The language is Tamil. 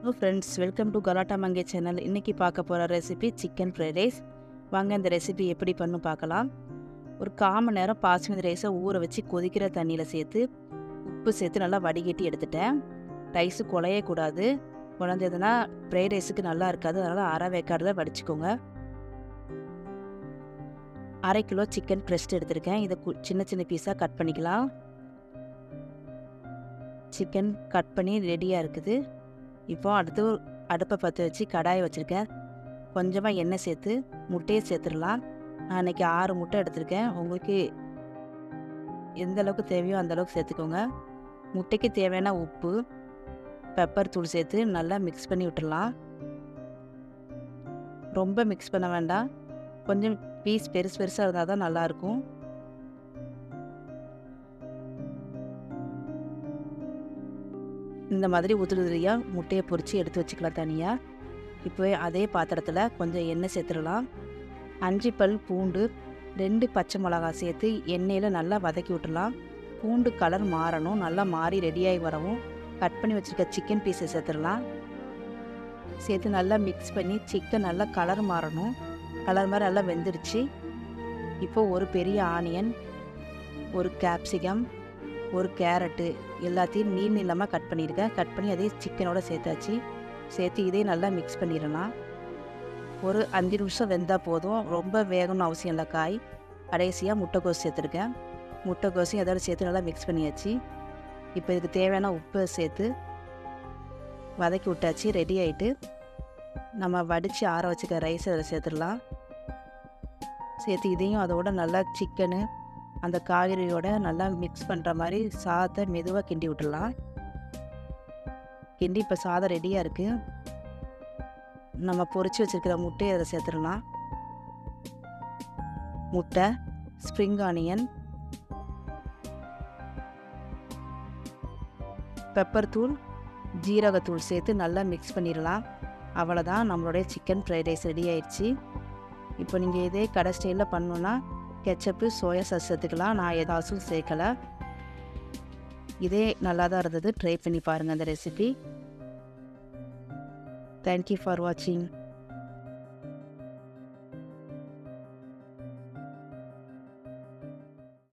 ஹலோ ஃப்ரெண்ட்ஸ் வெல்கம் டு கலாட்டா மங்கே சேனல் இன்றைக்கி பார்க்க போகிற ரெசிபி சிக்கன் ஃப்ரைட் ரைஸ் வாங்க இந்த ரெசிபி எப்படி பண்ணும் பார்க்கலாம் ஒரு கால் மணி நேரம் பாஸ்மதி ரைஸை ஊற வச்சு கொதிக்கிற தண்ணியில் சேர்த்து உப்பு சேர்த்து நல்லா வடிகட்டி எடுத்துட்டேன் ரைஸு குழையக்கூடாது குழந்ததுன்னா ஃப்ரைட் ரைஸுக்கு நல்லா இருக்காது அதனால் அரை வேக்காடில் வடிச்சுக்கோங்க அரை கிலோ சிக்கன் ப்ரெஸ்ட் எடுத்திருக்கேன் இதை கு- சின்ன சின்ன பீஸாக கட் பண்ணிக்கலாம் சிக்கன் கட் பண்ணி ரெடியாக இருக்குது இப்போ அடுத்து அடுப்பை பற்ற வச்சு கடாயை வச்சுருக்கேன் கொஞ்சமாக எண்ணெய் சேர்த்து முட்டையை சேர்த்துடலாம் நான் இன்றைக்கி ஆறு முட்டை எடுத்திருக்கேன் உங்களுக்கு எந்த அளவுக்கு தேவையோ அந்த அளவுக்கு சேர்த்துக்கோங்க முட்டைக்கு தேவையான உப்பு பெப்பர் தூள் சேர்த்து நல்லா மிக்ஸ் பண்ணி விட்டுடலாம் ரொம்ப மிக்ஸ் பண்ண வேண்டாம் கொஞ்சம் பீஸ் பெருசு பெருசாக இருந்தால் தான் நல்லாயிருக்கும் இந்த மாதிரி உதிரி உதிரியாக முட்டையை பொரித்து எடுத்து வச்சுக்கலாம் தனியாக இப்போ அதே பாத்திரத்தில் கொஞ்சம் எண்ணெய் சேர்த்துடலாம் அஞ்சு பல் பூண்டு ரெண்டு பச்சை மிளகாய் சேர்த்து எண்ணெயில் நல்லா வதக்கி விட்டுடலாம் பூண்டு கலர் மாறணும் நல்லா மாறி ரெடியாகி வரவும் கட் பண்ணி வச்சுருக்க சிக்கன் பீஸை சேர்த்துடலாம் சேர்த்து நல்லா மிக்ஸ் பண்ணி சிக்கன் நல்லா கலர் மாறணும் கலர் மாதிரி நல்லா வெந்துருச்சு இப்போ ஒரு பெரிய ஆனியன் ஒரு கேப்சிகம் ஒரு கேரட்டு எல்லாத்தையும் நீர் நீளமாக கட் பண்ணியிருக்கேன் கட் பண்ணி அதே சிக்கனோட சேர்த்தாச்சு சேர்த்து இதே நல்லா மிக்ஸ் பண்ணிடலாம் ஒரு அஞ்சு நிமிஷம் வெந்தால் போதும் ரொம்ப வேகணும்னு அவசியம் இல்லை காய் கடைசியாக முட்டைக்கோஸ் சேர்த்துருக்கேன் முட்டைக்கோஸையும் அதோட சேர்த்து நல்லா மிக்ஸ் பண்ணியாச்சு இப்போ இதுக்கு தேவையான உப்பை சேர்த்து வதக்கி விட்டாச்சு ரெடி ஆகிட்டு நம்ம வடித்து ஆற வச்சுக்க ரைஸ் அதில் சேர்த்துடலாம் சேர்த்து இதையும் அதோட நல்லா சிக்கனு அந்த காய்கறியோட நல்லா மிக்ஸ் பண்ணுற மாதிரி சாதத்தை மெதுவாக கிண்டி விட்டுடலாம் கிண்டி இப்போ சாதம் ரெடியாக இருக்குது நம்ம பொரிச்சு வச்சுருக்கிற முட்டையை அதில் சேர்த்துடலாம் முட்டை ஸ்ப்ரிங் ஆனியன் பெப்பர் தூள் ஜீரகத்தூள் சேர்த்து நல்லா மிக்ஸ் பண்ணிடலாம் அவ்வளோதான் நம்மளுடைய சிக்கன் ஃப்ரைட் ரைஸ் ரெடி ஆயிடுச்சு இப்போ நீங்கள் இதே கடை ஸ்டைலில் பண்ணணுன்னா கெச்சப்பு சோயா சாஸ் சேர்த்துக்கலாம் நான் ஏதாச்சும் சேர்க்கலை இதே நல்லா தான் இருந்தது ட்ரை பண்ணி பாருங்கள் அந்த ரெசிபி தேங்க்யூ ஃபார் வாட்சிங்